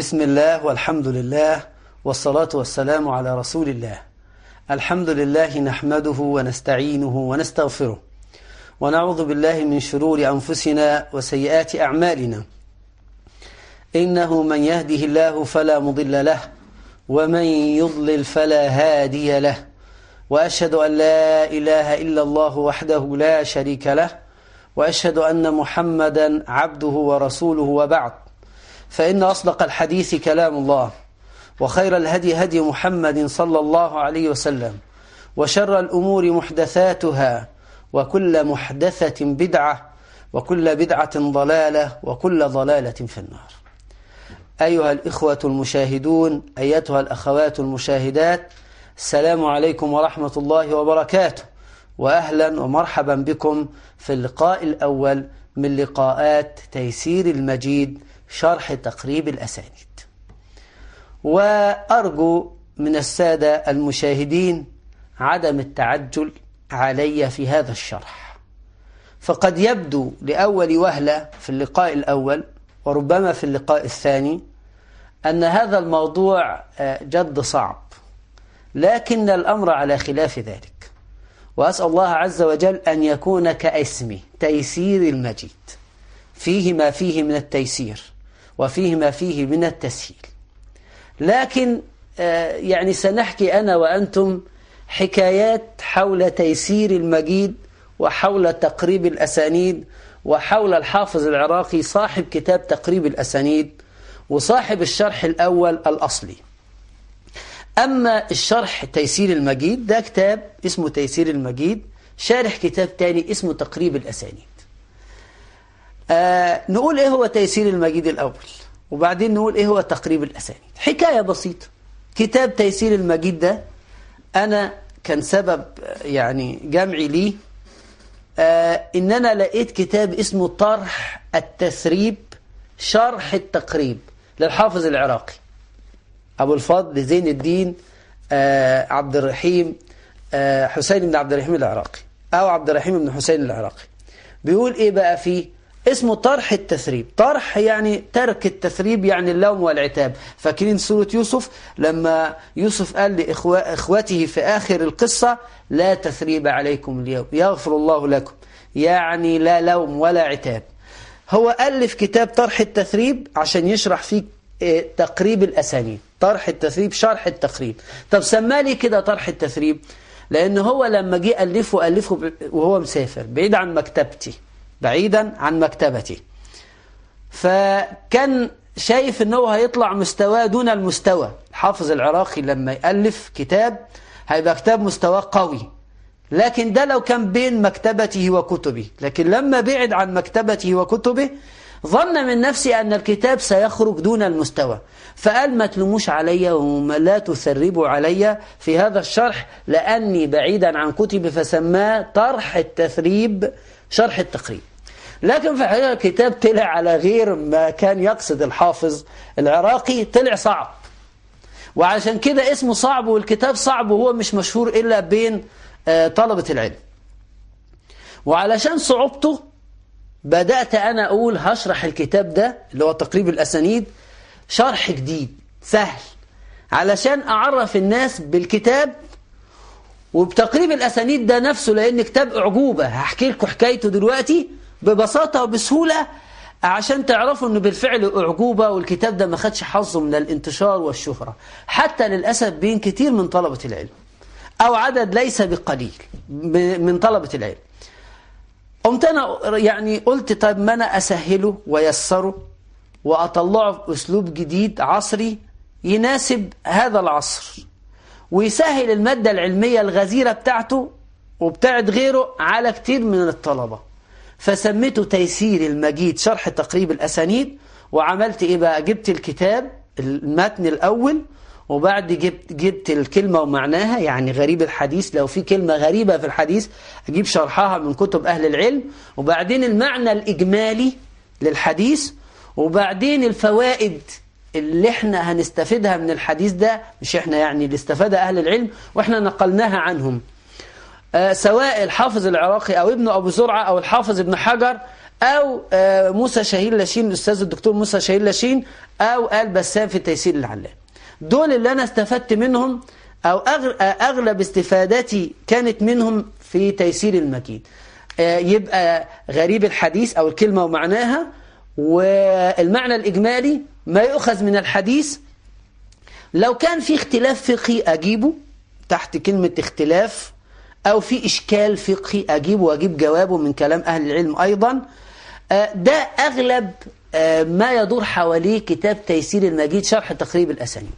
بسم الله والحمد لله والصلاة والسلام على رسول الله الحمد لله نحمده ونستعينه ونستغفره ونعوذ بالله من شرور أنفسنا وسيئات أعمالنا إنه من يهده الله فلا مضل له ومن يضلل فلا هادي له وأشهد أن لا إله إلا الله وحده لا شريك له وأشهد أن محمدا عبده ورسوله وبعد فإن أصدق الحديث كلام الله وخير الهدي هدي محمد صلى الله عليه وسلم وشر الأمور محدثاتها وكل محدثة بدعة وكل بدعة ضلالة وكل ضلالة في النار أيها الإخوة المشاهدون أيتها الأخوات المشاهدات السلام عليكم ورحمة الله وبركاته وأهلا ومرحبا بكم في اللقاء الأول من لقاءات تيسير المجيد شرح تقريب الأسانيد وأرجو من السادة المشاهدين عدم التعجل علي في هذا الشرح فقد يبدو لأول وهلة في اللقاء الأول وربما في اللقاء الثاني أن هذا الموضوع جد صعب لكن الأمر على خلاف ذلك وأسأل الله عز وجل أن يكون كاسمي تيسير المجيد فيه ما فيه من التيسير وفيه ما فيه من التسهيل لكن يعني سنحكي أنا وأنتم حكايات حول تيسير المجيد وحول تقريب الأسانيد وحول الحافظ العراقي صاحب كتاب تقريب الأسانيد وصاحب الشرح الأول الأصلي أما الشرح تيسير المجيد ده كتاب اسمه تيسير المجيد شارح كتاب تاني اسمه تقريب الأسانيد آه نقول إيه هو تيسير المجيد الأول وبعدين نقول إيه هو تقريب الأسانيد حكاية بسيطة كتاب تيسير المجيد ده أنا كان سبب يعني جمعي ليه آه إن أنا لقيت كتاب اسمه طرح التثريب شرح التقريب للحافظ العراقي أبو الفضل زين الدين آه عبد الرحيم آه حسين بن عبد الرحيم العراقي أو عبد الرحيم بن حسين العراقي بيقول إيه بقى فيه اسمه طرح التثريب طرح يعني ترك التثريب يعني اللوم والعتاب فاكرين سورة يوسف لما يوسف قال لإخوته في آخر القصة لا تثريب عليكم اليوم يغفر الله لكم يعني لا لوم ولا عتاب هو ألف كتاب طرح التثريب عشان يشرح فيه تقريب الأسانيد طرح التثريب شرح التقريب طب سماه لي كده طرح التثريب لأن هو لما جه ألفه ألفه وهو مسافر بعيد عن مكتبتي بعيدا عن مكتبتي فكان شايف ان هو هيطلع مستواه دون المستوى الحافظ العراقي لما يألف كتاب هيبقى كتاب مستواه قوي لكن ده لو كان بين مكتبته وكتبه لكن لما بعد عن مكتبته وكتبه ظن من نفسي أن الكتاب سيخرج دون المستوى فقال ما تلوموش علي وما لا تثربوا علي في هذا الشرح لأني بعيدا عن كتبي فسماه طرح التثريب شرح التقريب لكن في الحقيقة الكتاب طلع على غير ما كان يقصد الحافظ العراقي طلع صعب وعشان كده اسمه صعب والكتاب صعب وهو مش مشهور إلا بين طلبة العلم وعلشان صعوبته بدأت أنا أقول هشرح الكتاب ده اللي هو تقريب الأسانيد شرح جديد سهل علشان أعرف الناس بالكتاب وبتقريب الأسانيد ده نفسه لأن كتاب أعجوبة هحكي لكم حكايته دلوقتي ببساطة وبسهولة عشان تعرفوا أنه بالفعل أعجوبة والكتاب ده ما خدش حظه من الانتشار والشهرة حتى للأسف بين كتير من طلبة العلم أو عدد ليس بقليل من طلبة العلم قمت أنا يعني قلت طيب ما أنا أسهله ويسره وأطلعه بأسلوب جديد عصري يناسب هذا العصر ويسهل المادة العلمية الغزيرة بتاعته وبتاعت غيره على كتير من الطلبة فسميته تيسير المجيد شرح تقريب الأسانيد وعملت إيه بقى جبت الكتاب المتن الأول وبعد جبت, جبت الكلمة ومعناها يعني غريب الحديث لو في كلمة غريبة في الحديث أجيب شرحها من كتب أهل العلم وبعدين المعنى الإجمالي للحديث وبعدين الفوائد اللي احنا هنستفيدها من الحديث ده مش احنا يعني اللي استفادها أهل العلم واحنا نقلناها عنهم آه سواء الحافظ العراقي أو ابن أبو زرعة أو الحافظ ابن حجر أو موسى شهير لاشين الأستاذ الدكتور موسى شهير لاشين أو آل بسام في تيسير العلام دول اللي أنا استفدت منهم أو أغلب استفادتي كانت منهم في تيسير المجيد يبقى غريب الحديث أو الكلمة ومعناها والمعنى الإجمالي ما يؤخذ من الحديث لو كان في اختلاف فقهي أجيبه تحت كلمة اختلاف أو في إشكال فقهي أجيبه وأجيب جوابه من كلام أهل العلم أيضا ده أغلب ما يدور حواليه كتاب تيسير المجيد شرح تقريب الأسانيد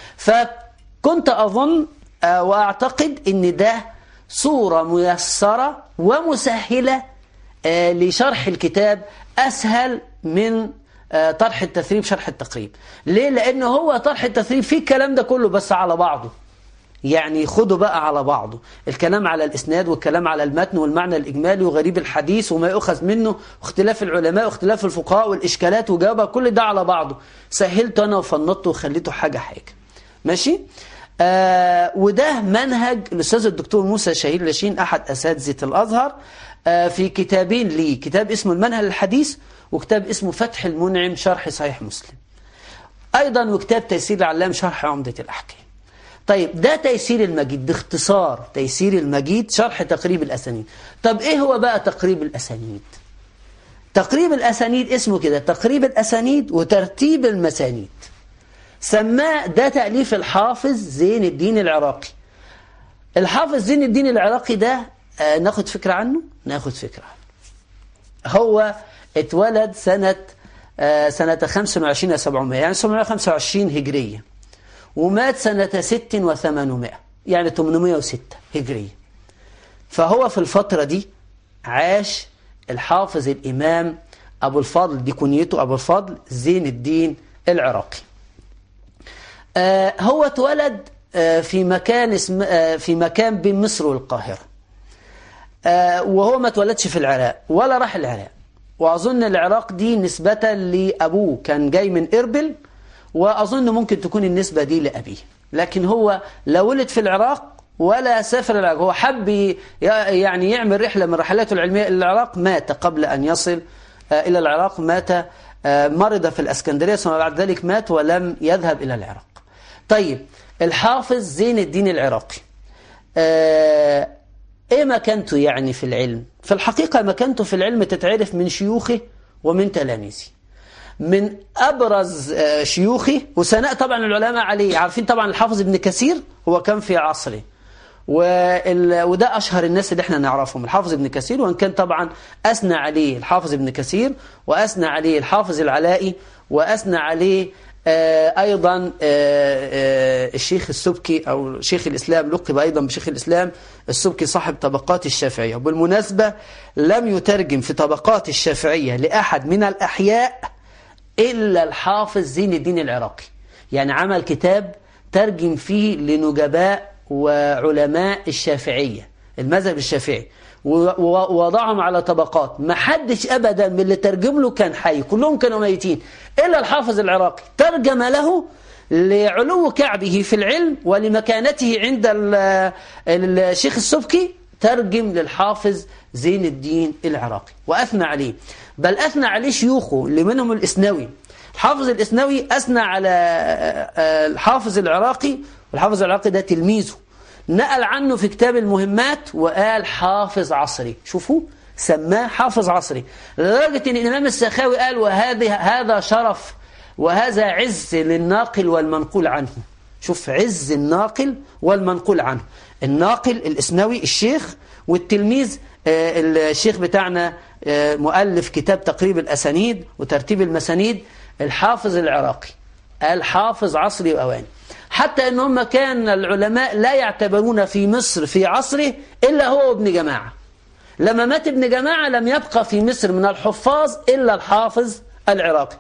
فكنت أظن وأعتقد أن ده صورة ميسرة ومسهلة لشرح الكتاب أسهل من طرح التثريب شرح التقريب ليه؟ لأنه هو طرح التثريب فيه الكلام ده كله بس على بعضه يعني خدوا بقى على بعضه الكلام على الإسناد والكلام على المتن والمعنى الإجمالي وغريب الحديث وما يؤخذ منه واختلاف العلماء واختلاف الفقهاء والإشكالات وجوابها كل ده على بعضه سهلته أنا وفنطته وخليته حاجة حاجة ماشي؟ آه وده منهج الأستاذ الدكتور موسى شهير لاشين أحد أساتذة الأزهر آه في كتابين لي كتاب اسمه المنهل الحديث وكتاب اسمه فتح المنعم شرح صحيح مسلم أيضا وكتاب تيسير العلام شرح عمدة الأحكام طيب ده تيسير المجيد باختصار تيسير المجيد شرح تقريب الأسانيد طب إيه هو بقى تقريب الأسانيد تقريب الأسانيد اسمه كده تقريب الأسانيد وترتيب المسانيد سماه ده تأليف الحافظ زين الدين العراقي الحافظ زين الدين العراقي ده آه ناخد فكرة عنه ناخد فكرة عنه هو اتولد سنة آه سنة 25 700 يعني 725 هجرية ومات سنة 6 و800 يعني 806 هجرية فهو في الفترة دي عاش الحافظ الإمام أبو الفضل دي كنيته أبو الفضل زين الدين العراقي آه هو اتولد آه في مكان اسم آه في مكان بين مصر والقاهرة وهو ما اتولدش في العراق ولا راح العراق وأظن العراق دي نسبة لأبوه كان جاي من إربل وأظن ممكن تكون النسبة دي لأبيه لكن هو لا ولد في العراق ولا سافر العراق هو حب يعني يعمل رحلة من رحلاته العلمية إلى العراق مات قبل أن يصل إلى العراق مات مرض في الأسكندرية ثم بعد ذلك مات ولم يذهب إلى العراق طيب الحافظ زين الدين العراقي ايه مكانته يعني في العلم في الحقيقة مكانته في العلم تتعرف من شيوخه ومن تلاميذه من أبرز شيوخه وثناء طبعا العلماء عليه عارفين طبعا الحافظ ابن كثير هو كان في عصره وده أشهر الناس اللي احنا نعرفهم الحافظ ابن كثير وإن كان طبعا أثنى عليه الحافظ ابن كثير وأثنى عليه الحافظ العلائي وأثنى عليه أيضا الشيخ السبكي أو شيخ الإسلام لقب أيضا بشيخ الإسلام السبكي صاحب طبقات الشافعية وبالمناسبة لم يترجم في طبقات الشافعية لأحد من الأحياء إلا الحافظ زين الدين العراقي يعني عمل كتاب ترجم فيه لنجباء وعلماء الشافعية المذهب الشافعي ووضعهم على طبقات ما حدش أبدا من اللي ترجم له كان حي كلهم كانوا ميتين إلا الحافظ العراقي ترجم له لعلو كعبه في العلم ولمكانته عند الشيخ السبكي ترجم للحافظ زين الدين العراقي وأثنى عليه بل أثنى عليه شيوخه اللي منهم الإسنوي الحافظ الإسنوي أثنى على الحافظ العراقي والحافظ العراقي ده تلميذه نقل عنه في كتاب المهمات وقال حافظ عصري شوفوا سماه حافظ عصري لدرجة أن الإمام السخاوي قال وهذا هذا شرف وهذا عز للناقل والمنقول عنه شوف عز الناقل والمنقول عنه الناقل الإسنوي الشيخ والتلميذ الشيخ بتاعنا مؤلف كتاب تقريب الأسانيد وترتيب المسانيد الحافظ العراقي الحافظ عصري وأواني حتى ان هم كان العلماء لا يعتبرون في مصر في عصره إلا هو وابن جماعة لما مات ابن جماعة لم يبقى في مصر من الحفاظ إلا الحافظ العراقي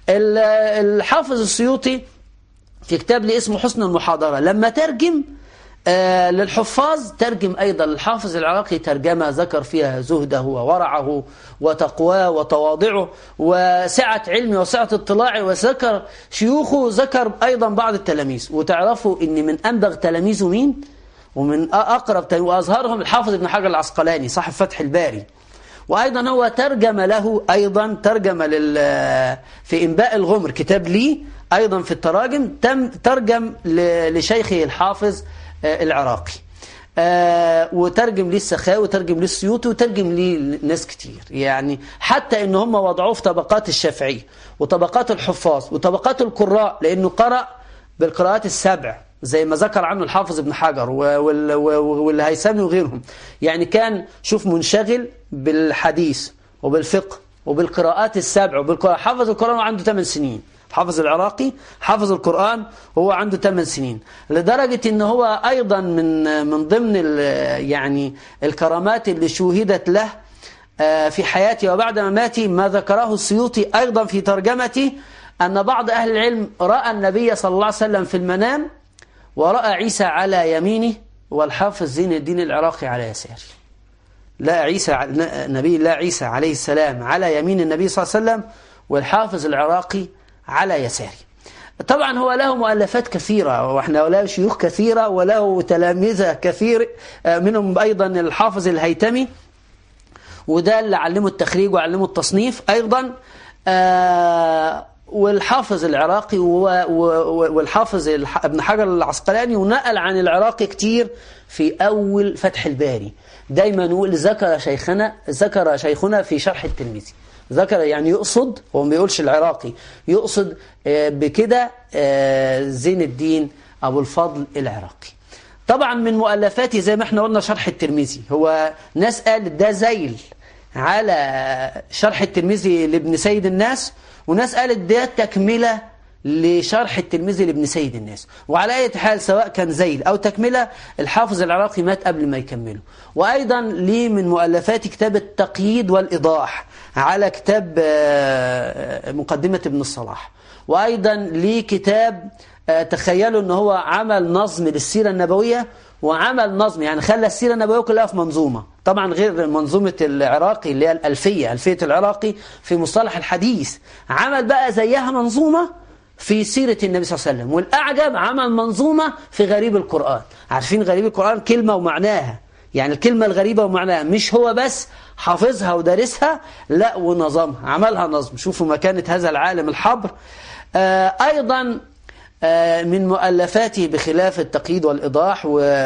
الحافظ السيوطي في كتاب لي اسمه حسن المحاضرة لما ترجم آه للحفاظ ترجم أيضا الحافظ العراقي ترجمة ذكر فيها زهده وورعه وتقواه وتواضعه وسعة علمه وسعة اطلاعه وذكر شيوخه ذكر أيضا بعض التلاميذ وتعرفوا أن من أنبغ تلاميذه مين ومن أقرب وأظهرهم الحافظ ابن حجر العسقلاني صاحب فتح الباري وأيضا هو ترجم له أيضا ترجم لل في إنباء الغمر كتاب لي أيضا في التراجم تم ترجم لشيخه الحافظ العراقي آه وترجم ليه السخاوي وترجم ليه السيوطي وترجم ليه ناس كتير يعني حتى ان هم وضعوه في طبقات الشافعية وطبقات الحفاظ وطبقات القراء لانه قرأ بالقراءات السبع زي ما ذكر عنه الحافظ ابن حجر والهيثمي وغيرهم يعني كان شوف منشغل بالحديث وبالفقه وبالقراءات السبع وبالقراءة حفظ القرآن وعنده 8 سنين حافظ العراقي حافظ القرآن وهو عنده 8 سنين لدرجة ان هو ايضا من من ضمن يعني الكرامات اللي شوهدت له في حياته وبعد مماته ما ذكره السيوطي ايضا في ترجمته ان بعض اهل العلم راى النبي صلى الله عليه وسلم في المنام ورأى عيسى على يمينه والحافظ زين الدين العراقي على يساره لا عيسى نبي الله عيسى عليه السلام على يمين النبي صلى الله عليه وسلم والحافظ العراقي على يساره طبعا هو له مؤلفات كثيرة واحنا له شيوخ كثيرة وله تلامذة كثير منهم أيضا الحافظ الهيتمي وده اللي علمه التخريج وعلمه التصنيف أيضا والحافظ العراقي والحافظ ابن حجر العسقلاني ونقل عن العراقي كتير في أول فتح الباري دايما نقول ذكر شيخنا ذكر شيخنا في شرح الترمذي ذكر يعني يقصد هو ما بيقولش العراقي يقصد بكده زين الدين أبو الفضل العراقي طبعا من مؤلفاتي زي ما احنا قلنا شرح الترمذي هو ناس قال ده زيل على شرح الترمذي لابن سيد الناس وناس قالت ده تكملة لشرح الترمذي لابن سيد الناس وعلى أي حال سواء كان زيل أو تكملة الحافظ العراقي مات قبل ما يكمله وأيضا لي من مؤلفات كتاب التقييد والإيضاح على كتاب مقدمة ابن الصلاح وأيضا لي كتاب تخيلوا أنه هو عمل نظم للسيرة النبوية وعمل نظم يعني خلى السيرة النبوية كلها في منظومة طبعا غير منظومة العراقي اللي هي الألفية ألفية العراقي في مصطلح الحديث عمل بقى زيها منظومة في سيرة النبي صلى الله عليه وسلم والأعجب عمل منظومة في غريب القرآن عارفين غريب القرآن كلمة ومعناها يعني الكلمة الغريبة ومعناها مش هو بس حافظها ودارسها لا ونظمها عملها نظم شوفوا مكانة هذا العالم الحبر آه أيضا من مؤلفاته بخلاف التقييد والإيضاح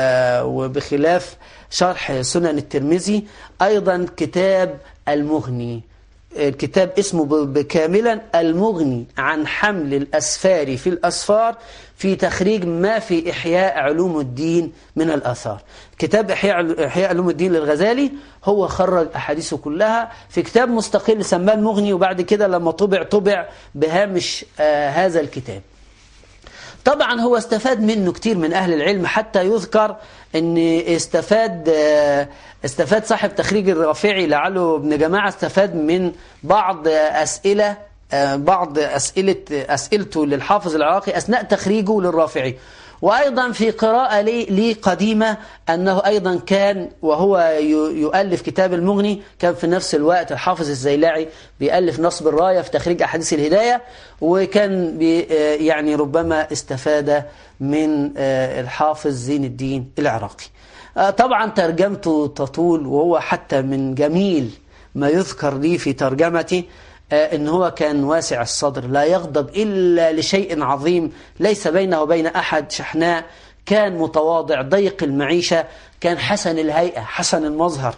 وبخلاف شرح سنن الترمذي أيضا كتاب المغني الكتاب اسمه كاملا المغني عن حمل الأسفار في الأسفار في تخريج ما في إحياء علوم الدين من الآثار كتاب إحياء, إحياء علوم الدين للغزالي هو خرج أحاديثه كلها في كتاب مستقل سماه المغني وبعد كده لما طبع طبع بهامش آه هذا الكتاب طبعا هو استفاد منه كتير من أهل العلم حتى يذكر ان استفاد استفاد صاحب تخريج الرافعي لعله ابن جماعة استفاد من بعض أسئلة بعض أسئلة أسئلته للحافظ العراقي أثناء تخريجه للرافعي وأيضا في قراءة لي, لي قديمة أنه أيضا كان وهو يؤلف كتاب المغني كان في نفس الوقت الحافظ الزيلاعي بيألف نصب الراية في تخريج أحاديث الهداية وكان يعني ربما استفاد من الحافظ زين الدين العراقي طبعا ترجمته تطول وهو حتى من جميل ما يذكر لي في ترجمتي ان هو كان واسع الصدر لا يغضب إلا لشيء عظيم ليس بينه وبين أحد شحناء كان متواضع ضيق المعيشة كان حسن الهيئة حسن المظهر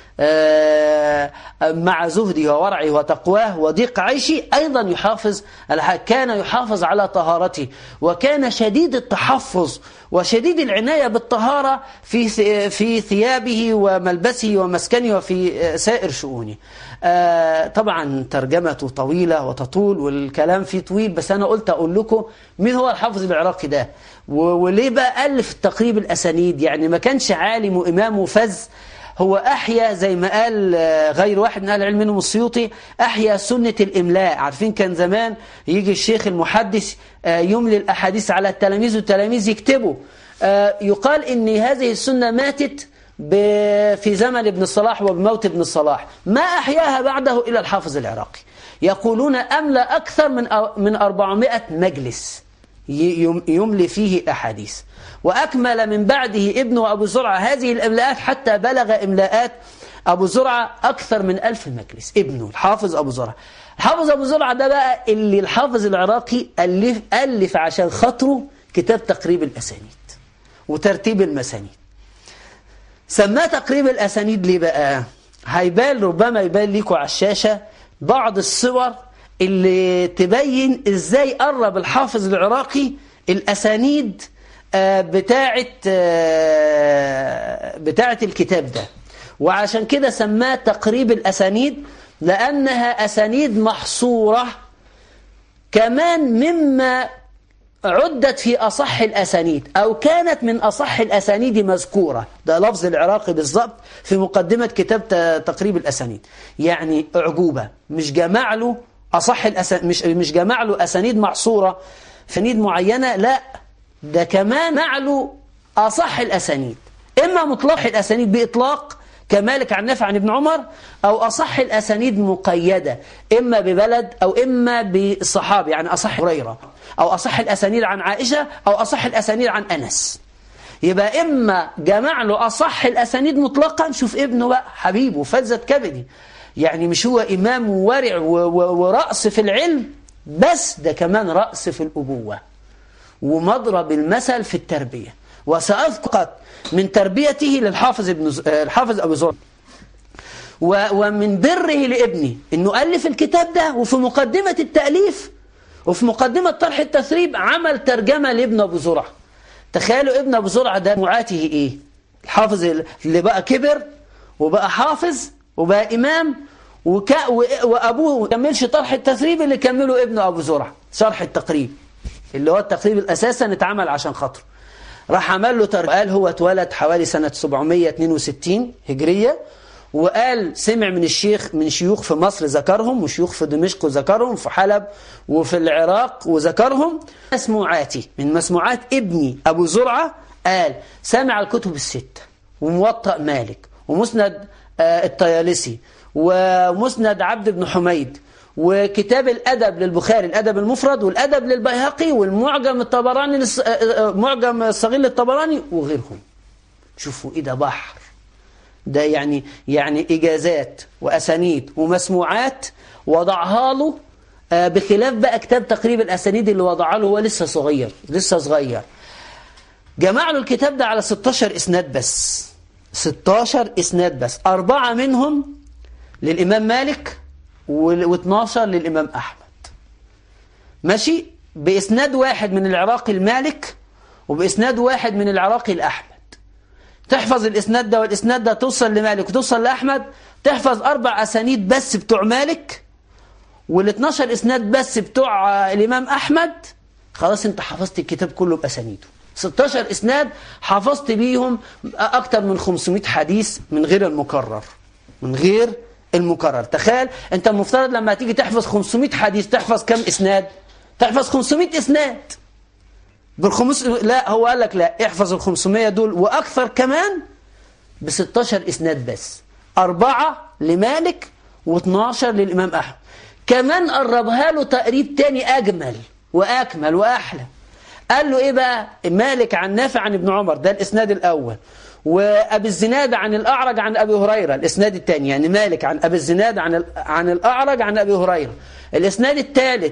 مع زهده وورعه وتقواه وضيق عيشه أيضا يحافظ كان يحافظ على طهارته وكان شديد التحفظ وشديد العناية بالطهارة في في ثيابه وملبسه ومسكنه وفي سائر شؤونه طبعا ترجمته طويلة وتطول والكلام فيه طويل بس أنا قلت أقول لكم مين هو الحافظ العراقي ده وليه بقى ألف تقريب الأسانيد يعني ما كانش عالم وإمام وفذ هو أحيا زي ما قال غير واحد من أهل العلم منهم السيوطي أحيا سنة الإملاء عارفين كان زمان يجي الشيخ المحدث يملي الأحاديث على التلاميذ والتلاميذ يكتبوا يقال إن هذه السنة ماتت في زمن ابن الصلاح وبموت ابن الصلاح ما أحياها بعده إلى الحافظ العراقي يقولون أملى أكثر من من 400 مجلس يملي فيه أحاديث وأكمل من بعده ابنه أبو زرعة هذه الإملاءات حتى بلغ إملاءات أبو زرعة أكثر من ألف مجلس ابنه الحافظ أبو زرعة الحافظ أبو زرعة ده بقى اللي الحافظ العراقي ألف, ألف عشان خاطره كتاب تقريب الأسانيد وترتيب المسانيد سماه تقريب الأسانيد ليه بقى هيبان ربما يبان ليكوا على الشاشة بعض الصور اللي تبين ازاي قرب الحافظ العراقي الأسانيد بتاعة بتاعة الكتاب ده وعشان كده سماه تقريب الأسانيد لأنها أسانيد محصورة كمان مما عدت في أصح الأسانيد أو كانت من أصح الأسانيد مذكورة ده لفظ العراقي بالضبط في مقدمة كتاب تقريب الأسانيد يعني أعجوبة مش جمع له أصح الأسانيد مش, مش جمع له أسانيد محصورة أسانيد معينة لا ده كمان معله أصح الأسانيد إما مطلق الأسانيد بإطلاق كمالك عن نافع عن ابن عمر أو أصح الأسانيد مقيدة إما ببلد أو إما بالصحابي يعني أصح هريرة أو أصح الأسانيد عن عائشة أو أصح الأسانيد عن أنس يبقى إما جمع له أصح الأسانيد مطلقا شوف ابنه بقى حبيبه فزة كبدي يعني مش هو إمام ورع ورأس في العلم بس ده كمان رأس في الأبوة ومضرب المثل في التربية وسأذكر من تربيته للحافظ ابن الحافظ أبو زرع ومن بره لابني انه ألف الكتاب ده وفي مقدمة التأليف وفي مقدمة طرح التثريب عمل ترجمة لابن أبو زرع تخيلوا ابن أبو زرع ده معاته إيه الحافظ اللي بقى كبر وبقى حافظ وبقى إمام وكا وأبوه ما كملش طرح التثريب اللي كمله ابن أبو زرع شرح التقريب اللي هو التقريب الأساسا اتعمل عشان خاطره راح عمل له ترجمة قال هو اتولد حوالي سنة 762 هجرية وقال سمع من الشيخ من شيوخ في مصر ذكرهم وشيوخ في دمشق ذكرهم في حلب وفي العراق وذكرهم مسموعاتي من مسموعات ابني أبو زرعة قال سمع الكتب الستة وموطأ مالك ومسند الطيالسي ومسند عبد بن حميد وكتاب الأدب للبخاري الأدب المفرد والأدب للبيهقي والمعجم الطبراني معجم الصغير للطبراني وغيرهم شوفوا إيه ده بحر ده يعني يعني إجازات وأسانيد ومسموعات وضعها له بخلاف بقى كتاب تقريب الأسانيد اللي وضعها له هو لسه صغير لسه صغير جمع له الكتاب ده على 16 إسناد بس 16 إسناد بس أربعة منهم للإمام مالك و12 للإمام أحمد ماشي بإسناد واحد من العراقي المالك وبإسناد واحد من العراقي الأحمد تحفظ الإسناد ده والإسناد ده توصل لمالك وتوصل لأحمد تحفظ أربع أسانيد بس بتوع مالك وال12 إسناد بس بتوع الإمام أحمد خلاص أنت حفظت الكتاب كله بأسانيده 16 إسناد حفظت بيهم أكتر من 500 حديث من غير المكرر من غير المكرر تخيل انت المفترض لما تيجي تحفظ 500 حديث تحفظ كم اسناد تحفظ 500 اسناد بالخمس لا هو قال لك لا احفظ ال 500 دول واكثر كمان ب 16 اسناد بس أربعة لمالك و12 للإمام أحمد كمان قربها له تقريب تاني أجمل وأكمل وأحلى قال له إيه بقى مالك عن نافع عن ابن عمر ده الإسناد الأول وأبي الزناد عن الأعرج عن أبي هريرة الإسناد الثاني يعني مالك عن أبي الزناد عن عن الأعرج عن أبي هريرة الإسناد الثالث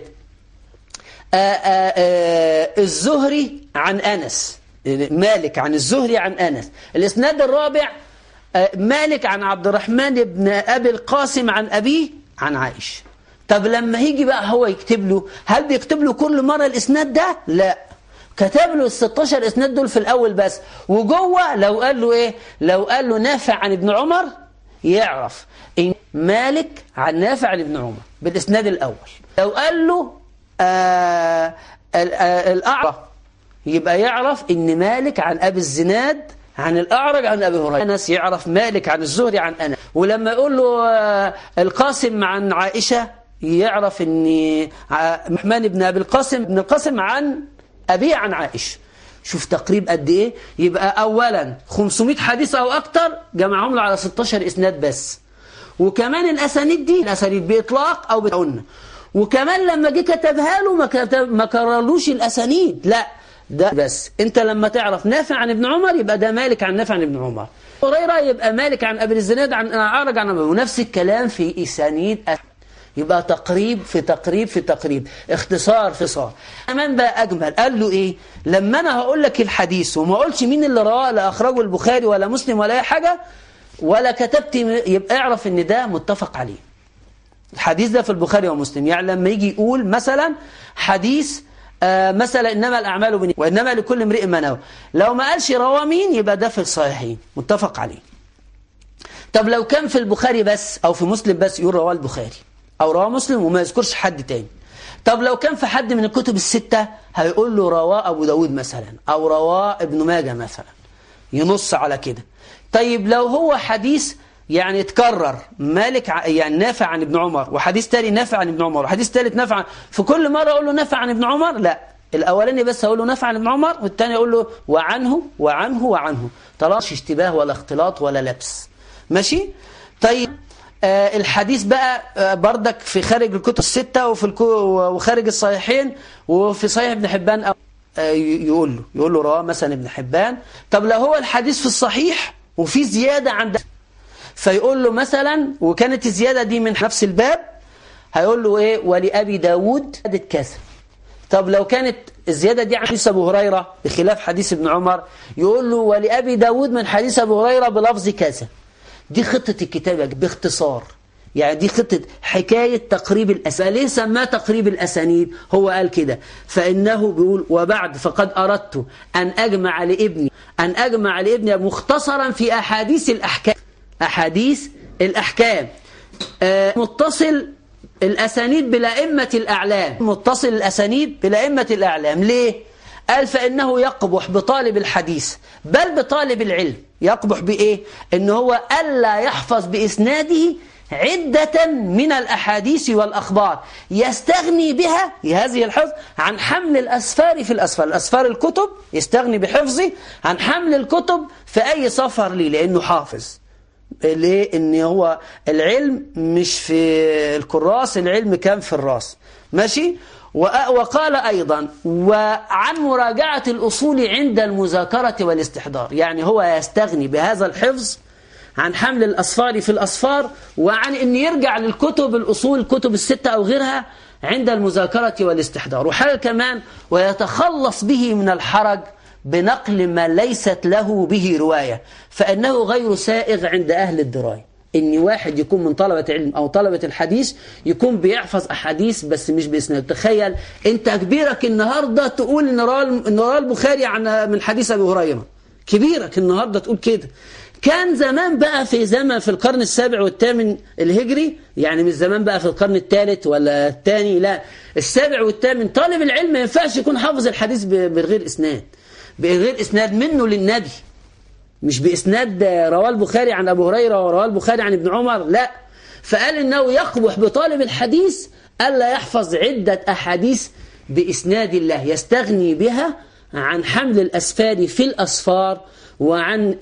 الزهري عن أنس مالك عن الزهري عن أنس الإسناد الرابع مالك عن عبد الرحمن بن أبي القاسم عن أبيه عن عائشة طب لما يجي بقى هو يكتب له هل بيكتب له كل مرة الإسناد ده؟ لا كتب له ال 16 اسناد دول في الاول بس وجوه لو قال له ايه لو قال له نافع عن ابن عمر يعرف ان مالك عن نافع عن ابن عمر بالاسناد الاول لو قال له آه الاعرج يبقى يعرف ان مالك عن ابي الزناد عن الاعرج عن ابي هريره انس يعرف مالك عن الزهري عن انس ولما يقول له آه القاسم عن عائشه يعرف ان محمد بن ابي القاسم بن القاسم عن أبيه عن عائشة شوف تقريب قد إيه يبقى أولا 500 حديث أو أكتر جمعهم له على 16 إسناد بس وكمان الأسانيد دي الأسانيد بإطلاق أو بتعن وكمان لما جه كتبها له ما, كتب ما كررلوش الأسانيد لا ده بس أنت لما تعرف نافع عن ابن عمر يبقى ده مالك عن نافع عن ابن عمر هريرة يبقى مالك عن أبي الزناد عن أعرج عن أبي ونفس الكلام في إسانيد يبقى تقريب في تقريب في تقريب اختصار في صار كمان بقى أجمل قال له إيه لما أنا هقول لك الحديث وما أقولش مين اللي رواه لا أخرجه البخاري ولا مسلم ولا أي حاجة ولا كتبت يبقى اعرف إن ده متفق عليه الحديث ده في البخاري ومسلم يعني لما يجي يقول مثلا حديث آه مثلا إنما الأعمال بنية وإنما لكل امرئ ما نوى لو ما قالش رواه مين يبقى ده في الصحيحين متفق عليه طب لو كان في البخاري بس أو في مسلم بس يقول رواه البخاري أو رواه مسلم وما يذكرش حد تاني طب لو كان في حد من الكتب الستة هيقول له رواه أبو داود مثلا أو رواه ابن ماجه مثلا ينص على كده طيب لو هو حديث يعني اتكرر مالك يعني نافع عن ابن عمر وحديث تاني نافع عن ابن عمر وحديث ثالث نافع عن في كل مرة أقول له نافع عن ابن عمر لا الأولاني بس أقول له نافع عن ابن عمر والثاني أقول له وعنه وعنه وعنه طلاش اشتباه ولا اختلاط ولا لبس ماشي طيب آه الحديث بقى آه بردك في خارج الكتب الستة وفي الكو وخارج الصحيحين وفي صحيح ابن حبان أو آه يقول له يقول له رواه مثلا ابن حبان طب لو هو الحديث في الصحيح وفي زيادة عند فيقول له مثلا وكانت الزيادة دي من نفس الباب هيقول له ايه ولأبي داود زادت كذا طب لو كانت الزيادة دي عن حديث أبو هريرة بخلاف حديث ابن عمر يقول له ولأبي داود من حديث أبو هريرة بلفظ كذا دي خطة الكتابة باختصار يعني دي خطة حكاية تقريب الأسانيد ليه سماه تقريب الأسانيد هو قال كده فإنه بيقول وبعد فقد أردت أن أجمع لابني أن أجمع لابني مختصرا في أحاديث الأحكام أحاديث الأحكام آه متصل الأسانيد بلائمة الأعلام متصل الأسانيد بلائمة الأعلام ليه؟ قال فإنه يقبح بطالب الحديث بل بطالب العلم يقبح بإيه؟ إن هو ألا يحفظ بإسناده عدة من الأحاديث والأخبار يستغني بها هذه الحفظ عن حمل الأسفار في الأسفار الأسفار الكتب يستغني بحفظه عن حمل الكتب في أي سفر ليه لأنه حافظ ليه ان هو العلم مش في الكراس العلم كان في الراس ماشي وقال أيضا وعن مراجعة الأصول عند المذاكرة والاستحضار يعني هو يستغني بهذا الحفظ عن حمل الأصفار في الأصفار وعن أن يرجع للكتب الأصول الكتب الستة أو غيرها عند المذاكرة والاستحضار وحاجة كمان ويتخلص به من الحرج بنقل ما ليست له به رواية فإنه غير سائغ عند أهل الدراية إن واحد يكون من طلبة علم أو طلبة الحديث يكون بيحفظ أحاديث بس مش بإسناد تخيل أنت كبيرك النهاردة تقول إن رواه البخاري عن من حديث أبي هريرة كبيرك النهاردة تقول كده كان زمان بقى في زمن في القرن السابع والثامن الهجري يعني مش زمان بقى في القرن الثالث ولا الثاني لا السابع والثامن طالب العلم ما ينفعش يكون حافظ الحديث بغير إسناد بغير إسناد منه للنبي مش بإسناد رواه البخاري عن أبو هريرة ورواه البخاري عن ابن عمر لا فقال إنه يقبح بطالب الحديث ألا يحفظ عدة أحاديث بإسناد الله يستغني بها عن حمل الأسفار في الأسفار وعن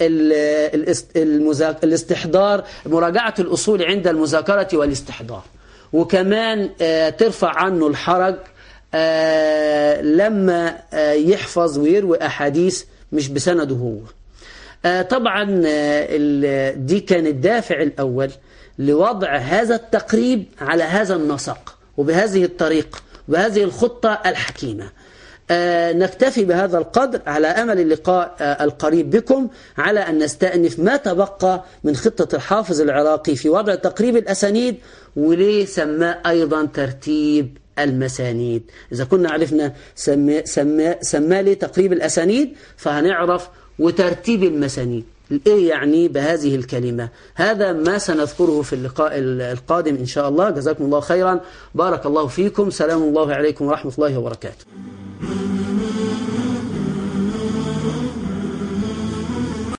الاستحضار مراجعة الأصول عند المذاكرة والاستحضار وكمان ترفع عنه الحرج لما يحفظ ويروي أحاديث مش بسنده هو طبعا دي كان الدافع الأول لوضع هذا التقريب على هذا النسق وبهذه الطريقة وبهذه الخطة الحكيمة نكتفي بهذا القدر على أمل اللقاء القريب بكم على أن نستأنف ما تبقى من خطة الحافظ العراقي في وضع تقريب الأسانيد وليه سماه أيضا ترتيب المسانيد إذا كنا عرفنا سماه سما سما ليه تقريب الأسانيد فهنعرف وترتيب المسانيد إيه يعني بهذه الكلمة هذا ما سنذكره في اللقاء القادم إن شاء الله جزاكم الله خيرا بارك الله فيكم سلام الله عليكم ورحمة الله وبركاته